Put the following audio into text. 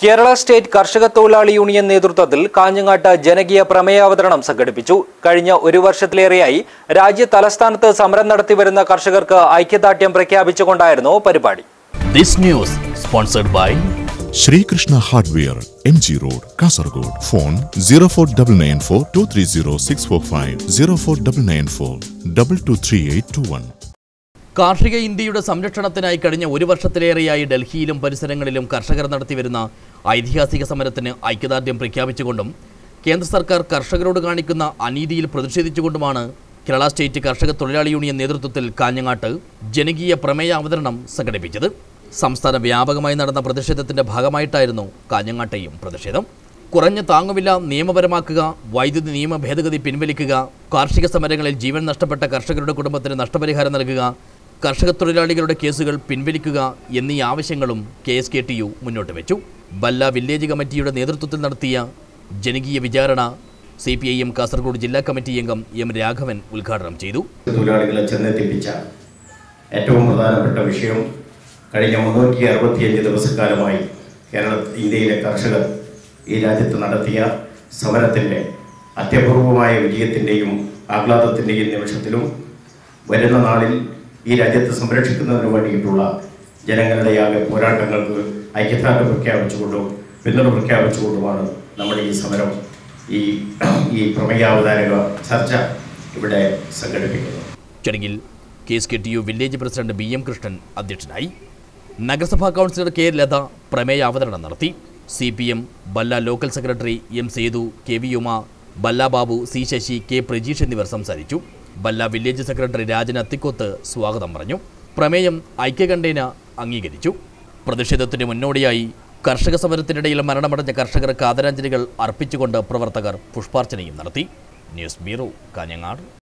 Kerala state കർഷക തൊഴിലാളി union നേതൃത്വത്തിൽ കാഞ്ഞങ്ങാട്ട് ജനകീയ പ്രമേയാവതരണം സംഘടിപ്പിച്ചു കഴിഞ്ഞ ഒരു വർഷത്തിലേറെയായി രാജ്യ തലസ്ഥാനത്ത് സമരം നടത്തിവരുന്ന കർഷകർക്ക് ഐക്യദാർഢ്യം പ്രഖ്യാപിച്ചുകൊണ്ടായിരുന്നു പരിപാടി This news sponsored by Sreekrishna hardware M G road Kasaragod phone zero four double nine four two three zero six four five zero four double nine four double two three eight two one കാർഷിക ഇന്ത്യയുടെ സംരക്ഷണത്തിനായി കഴിഞ്ഞ ഒരു വർഷത്തിലേറെയായി ഡൽഹിയിലും പരിസരങ്ങളിലും കർഷകർ നടത്തിവരുന്ന ഐതിഹാസിക സമരത്തിന് ഐക്യദാർഢ്യം പ്രഖ്യാപിച്ചുകൊണ്ടും കേന്ദ്ര സർക്കാർ കർഷകരോട് കാണിക്കുന്ന അനീതിയിൽ പ്രതിഷേധിച്ചുകൊണ്ടുമാണ് കേരള സ്റ്റേറ്റ് കർഷക തൊഴിലാളി യൂണിയൻ നേതൃത്വത്തിൽ കാഞ്ഞങ്ങാട്ട് ജനകീയ പ്രമേയ അവതരണം സംഘടിപ്പിച്ചത് സംസ്ഥാന വ്യാപകമായി നടന്ന പ്രതിഷേധത്തിന്റെ ഭാഗമായിട്ടായിരുന്നു കാഞ്ഞങ്ങാട്ടെയും പ്രതിഷേധം കുറഞ്ഞ താങ്ങുവില നിയമപരമാക്കുക വൈദ്യുതി നിയമ ഭേദഗതി പിൻവലിക്കുക കാർഷിക സമരങ്ങളിൽ ജീവൻ നഷ്ടപ്പെട്ട കർഷകരുടെ കുടുംബത്തിന് നഷ്ടപരിഹാരം നൽകുക കർഷക തൊഴിലാളികളുടെ കേസുകൾ പിൻവലിക്കുക എന്നീ ആവശ്യങ്ങളും K S K T U മുന്നോട്ട് വെച്ചു ബല്ല വില്ലേജ് കമ്മിറ്റിയുടെ നേതൃത്വത്തിൽ നടത്തിയ ജനകീയ വിചാരണ C P I M Kasaragod ജില്ലാ കമ്മിറ്റി അംഗം എം രാഘവൻ ഉദ്ഘാടനം ചെയ്തു തൊഴിലാളികളെ ചെന്നെത്തിപ്പിച്ച ഏറ്റവും പ്രധാനപ്പെട്ട വിഷയം കഴിഞ്ഞ മുന്നൂറ്റി അറുപത്തിയഞ്ച് ദിവസക്കാലമായി കേരള ഇന്ത്യയിലെ കർഷകർ ഈ രാജ്യത്ത് നടത്തിയ സമരത്തിൻ്റെ അത്യപൂർവമായ വിജയത്തിൻ്റെയും ആഹ്ലാദത്തിൻ്റെയും നിമിഷത്തിലും വരുന്ന നാളിൽ ഈ രാജ്യത്ത് സംരക്ഷിക്കുന്നതിന് വേണ്ടിയിട്ടുള്ള ജനങ്ങളുടെ ആകെ പോരാട്ടങ്ങൾക്ക് ഐക്യദാർഢ്യം പ്രഖ്യാപിച്ചുകൊണ്ടും പിന്തുണ പ്രഖ്യാപിച്ചുകൊണ്ടുമാണ് നമ്മുടെ ഈ സമരം ഈ ഈ പ്രമേയാവതാരക ചർച്ച ഇവിടെ സംഘടിപ്പിക്കുന്നത് ചടങ്ങിൽ K S K T U village president B M Krishnan അധ്യക്ഷനായി നഗരസഭാ കൗൺസിലർ കെ ലത പ്രമേയ അവതരണം നടത്തി C P M Balla local secretary M Sethu K V Uma Balla Babu C Sasi K Prajeesh എന്നിവർ സംസാരിച്ചു ബല്ല വില്ലേജ് സെക്രട്ടറി രാജൻ അത്തിക്കോത്ത് സ്വാഗതം പറഞ്ഞു പ്രമേയം ഐക്യകണ്ഠേന അംഗീകരിച്ചു പ്രതിഷേധത്തിന് മുന്നോടിയായി കർഷക സമരത്തിനിടയിൽ മരണമടഞ്ഞ കർഷകർക്ക് ആദരാഞ്ജലികൾ അർപ്പിച്ചുകൊണ്ട് പ്രവർത്തകർ പുഷ്പാർച്ചനയും നടത്തി ന്യൂസ് ബ്യൂറോ കാഞ്ഞങ്ങാട്